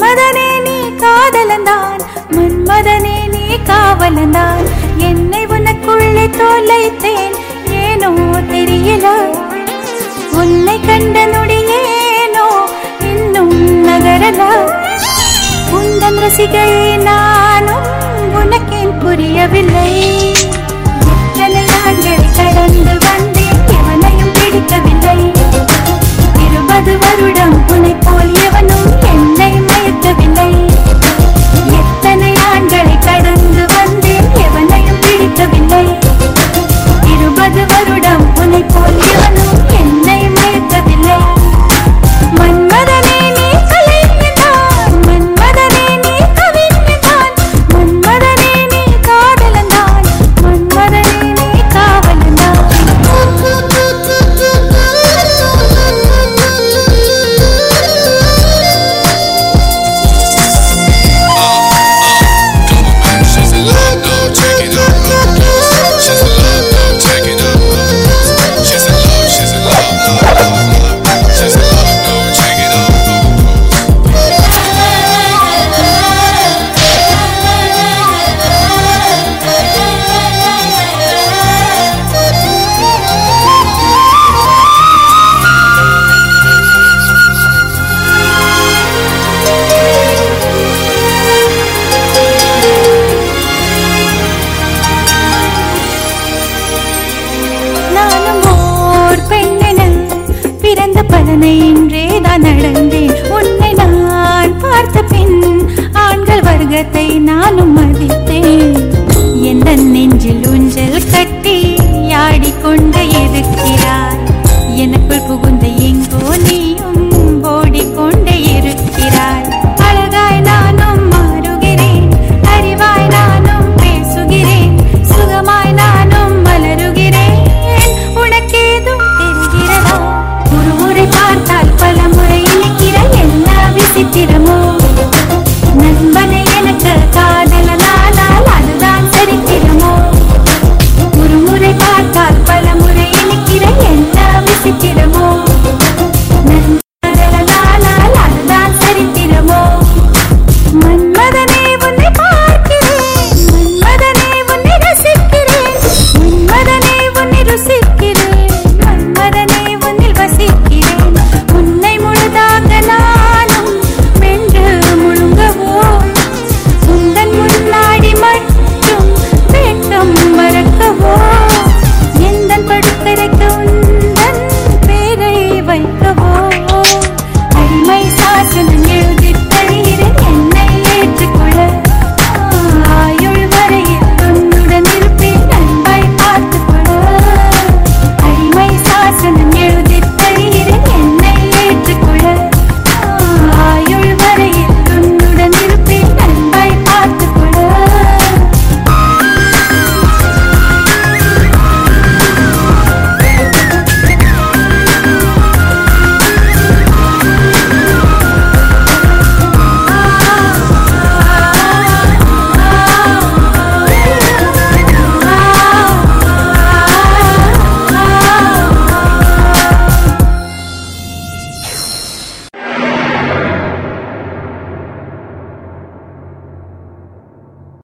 மன்மதனே நீ காதலந்தான் மன்மதனே நீ காவலந்தான் என்னை உனக்குள்ளே தொலைத்தேன் ஏனோ தெரியல உன்னை கண்ட நொடியேனோ இன்னும் நகரல உந்தன் ரசிகையே நானும் உனக்கேன் புரியவில்லை எத்தனை ஆண்களை கடந்து வந்தேன் எவனையும் பிடிக்கவில்லை இருபது வருடம் உன்னை போல் எவனும் என்னை மயக்கவில்லை எத்தனை ஆண்களை கடந்து வந்தேன் எவனையும் பிடிக்கவில்லை இருபது வருடம் உன்னை போல் எவனும் என்னை மயக்கவில்லை மன்மதனே நீ கலைஞன்தான் மன்மதனே நீ கவிஞன்தான் மன்மதனே நீ காதலந்தான் மன்மதனே நீ She's in love, no, check it out. She's in love, no, check it out. She's in love, she's in love, no, no, no. She's in love, no, check it out. நானும் ஓர் பெண்ணென பிறந்த பலனை இன்றே தான் நடந்தேன் உன்னை நான் பார்த்த பின் ஆண்கள் வர்க்கத்தை நானும் மதித்தேன் எந்த நெஞ்சில் ஊஞ்சல் கட்டி ஆடிக்கொண்டு இருக்கிறாய் எனக்குள் புகுந்த